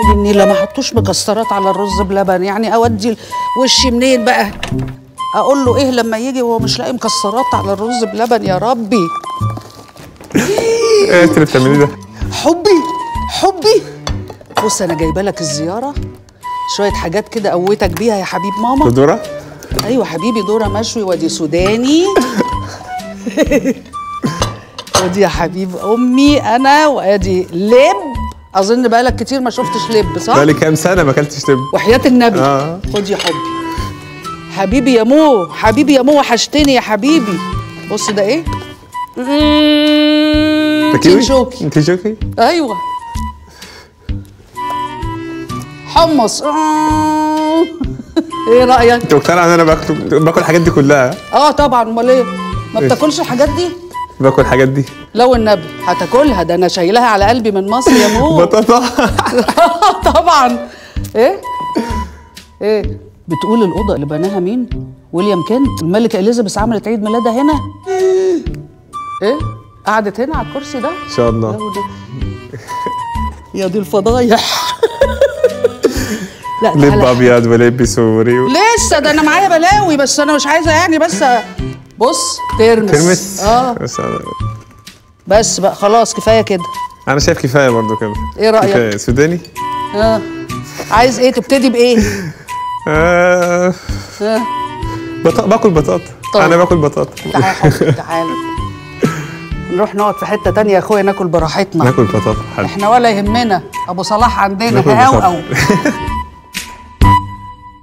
دي النيله ما حطوش مكسرات على الرز بلبن يعني اودي وشي منين بقى اقول له ايه لما يجي وهو مش لاقي مكسرات على الرز بلبن يا ربي ايه انت اللي بتعمليه ده حبي حبي بص انا جايبه لك الزياره شويه حاجات كده قوتك بيها يا حبيب ماما دورة ايوه حبيبي دوره مشوي ودي سوداني ودي يا حبيب امي انا وادي لب اظن بقالك كتير ما شفتش لب صح بقالي كام سنة ما اكلتش تب وحياه النبي آه. خد يا حبي حبيبي يا مو حبيبي يا مو وحشتني يا حبيبي بص ده ايه مم، تين شوكي تين شوكي ايوه حمص آه. ايه رايك انت مقتنع ان انا باكل باكل الحاجات دي كلها اه طبعا امال ايه ما إيه؟ بتاكلش الحاجات دي باكل الحاجات دي لو النبي هتاكلها ده انا شايلها على قلبي من مصر يا مو بطاطا طبعا ايه ايه بتقول الاوضه اللي بناها مين ويليام كنت الملكه اليزابيث عملت عيد ميلادها هنا ايه قعدت هنا على الكرسي ده ان شاء الله لو ده. يا دي الفضايح لا لب تعالى ابيض ولب سوري و... لسه ده انا معايا بلاوي بس انا مش عايزه يعني بس بص ترمس ترمس اه بس أنا- بس بقى خلاص كفايه كده انا شايف كفايه برضو كده إيه رأيك؟ كفايه سوداني اه عايز ايه تبتدي بايه آه... اه بط... باكل بطاطا طيب. انا باكل بطاطا تعالى يا حبيبي تعالى نروح نقعد في حته تانية يا اخويا ناكل براحتنا ناكل بطاطا حلو احنا ولا يهمنا ابو صلاح عندنا ناكل هاو بطاطا.